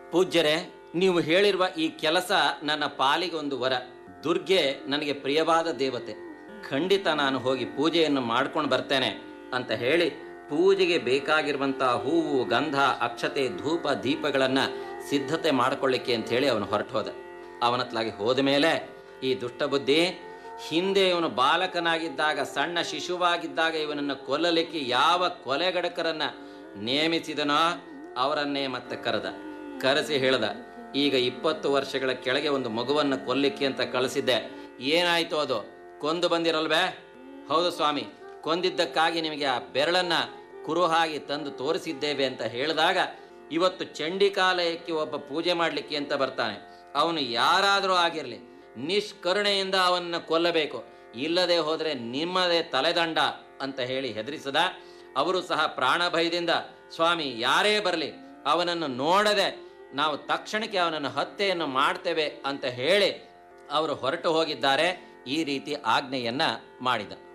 ಪೂಜ್ಯರೇ ನೀವು ಹೇಳಿರುವ ಈ ಕೆಲಸ ನನ್ನ ಪಾಲಿಗೆ ಒಂದು ವರ ದುರ್ಗೆ ನನಗೆ ಪ್ರಿಯವಾದ ದೇವತೆ ಖಂಡಿತ ನಾನು ಹೋಗಿ ಪೂಜೆಯನ್ನು ಮಾಡ್ಕೊಂಡು ಬರ್ತೇನೆ ಅಂತ ಹೇಳಿ ಪೂಜೆಗೆ ಬೇಕಾಗಿರುವಂತಹ ಹೂವು ಗಂಧ ಅಕ್ಷತೆ ಧೂಪ ದೀಪಗಳನ್ನ ಸಿದ್ಧತೆ ಮಾಡ್ಕೊಳ್ಳಿಕ್ಕೆ ಅಂತ ಹೇಳಿ ಅವನು ಹೊರಟು ಹೋದ ಅವನತ್ಲಾಗಿ ಹೋದ ಮೇಲೆ ಈ ದುಷ್ಟಬುದ್ಧಿ ಹಿಂದೆ ಇವನು ಬಾಲಕನಾಗಿದ್ದಾಗ ಸಣ್ಣ ಶಿಶುವಾಗಿದ್ದಾಗ ಇವನನ್ನು ಕೊಲ್ಲಲಿಕ್ಕೆ ಯಾವ ಕೊಲೆಗಡಕರನ್ನ ನೇಮಿಸಿದನೋ ಅವರನ್ನೇ ಮತ್ತೆ ಕರೆದ ಕರೆಸಿ ಹೇಳ್ದ ಈಗ ಇಪ್ಪತ್ತು ವರ್ಷಗಳ ಕೆಳಗೆ ಒಂದು ಮಗುವನ್ನು ಕೊಲ್ಲಿಕ್ಕೆ ಅಂತ ಕಳಿಸಿದ್ದೆ ಏನಾಯ್ತು ಅದು ಕೊಂದು ಬಂದಿರಲ್ವೇ ಹೌದು ಸ್ವಾಮಿ ಕೊಂದಿದ್ದಕ್ಕಾಗಿ ನಿಮಗೆ ಆ ಬೆರಳನ್ನ ಕುರುಹಾಗಿ ತಂದು ತೋರಿಸಿದ್ದೇವೆ ಅಂತ ಹೇಳಿದಾಗ ಇವತ್ತು ಚಂಡಿಕಾಲಯಕ್ಕೆ ಒಬ್ಬ ಪೂಜೆ ಮಾಡಲಿಕ್ಕೆ ಅಂತ ಬರ್ತಾನೆ ಅವನು ಯಾರಾದರೂ ಆಗಿರಲಿ ನಿಷ್ಕರುಣೆಯಿಂದ ಅವನನ್ನು ಕೊಲ್ಲಬೇಕು ಇಲ್ಲದೆ ಹೋದರೆ ನಿಮ್ಮದೇ ತಲೆದಂಡ ಅಂತ ಹೇಳಿ ಹೆದರಿಸದ ಅವರು ಸಹ ಪ್ರಾಣ ಭಯದಿಂದ ಸ್ವಾಮಿ ಯಾರೇ ಬರಲಿ ಅವನನ್ನು ನೋಡದೆ ನಾವು ತಕ್ಷಣಕ್ಕೆ ಅವನನ್ನು ಹತ್ಯೆಯನ್ನು ಮಾಡ್ತೇವೆ ಅಂತ ಹೇಳಿ ಅವರು ಹೊರಟು ಹೋಗಿದ್ದಾರೆ ಈ ರೀತಿ ಆಜ್ಞೆಯನ್ನ ಮಾಡಿದ